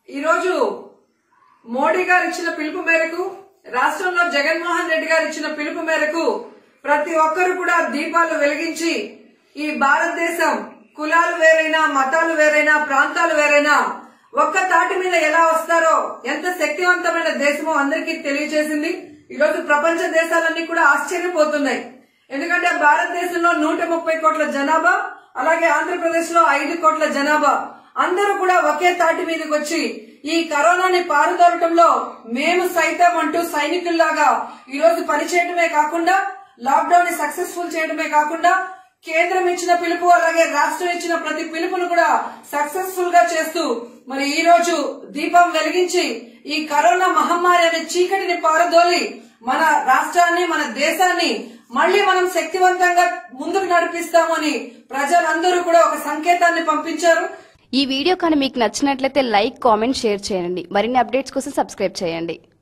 ఈరోజు మోడీ గారు ఇచ్చిన పిలుపు మేరకు రాష్ట్రంలో జగన్మోహన్ రెడ్డి గారు ఇచ్చిన పిలుపు మేరకు ప్రతి ఒక్కరు కూడా దీపాలు వెలిగించి ఈ భారతదేశం కులాలు వేరైనా మతాలు వేరైనా ప్రాంతాలు వేరైనా ఒక్క తాటి మీద ఎలా వస్తారో ఎంత శక్తివంతమైన దేశమో అందరికీ తెలియజేసింది ఈరోజు ప్రపంచ దేశాలన్నీ కూడా ఆశ్చర్యపోతున్నాయి ఎందుకంటే భారతదేశంలో నూట ముప్పై కోట్ల జనాభా అలాగే ఆంధ్రప్రదేశ్ లో ఐదు కోట్ల జనాభా అందరూ కూడా ఒకే తాటి మీదకి వచ్చి ఈ కరోనాని పారుదోలటంలో మేము సైతం అంటూ సైనికుల్లాగా ఈ రోజు పనిచేయడమే కాకుండా లాక్డౌన్ ని సక్సెస్ఫుల్ చేయడమే కాకుండా కేంద్రం ఇచ్చిన పిలుపు అలాగే రాష్ట్రం ఇచ్చిన ప్రతి పిలుపును కూడా సక్సెస్ఫుల్ గా చేస్తూ మరి ఈ రోజు దీపం వెలిగించి ఈ కరోనా మహమ్మారి అనే చీకటిని పారదోలి మన రాష్ట్రాన్ని మన దేశాన్ని మళ్ళీ మనం శక్తివంతంగా ముందుకు నడిపిస్తామని ప్రజలందరూ కూడా ఒక సంకేతాన్ని పంపించారు ఈ వీడియో కానీ మీకు నచ్చినట్లయితే లైక్ కామెంట్ షేర్ చేయండి మరిన్ని అప్డేట్స్ కోసం సబ్స్క్రైబ్ చేయండి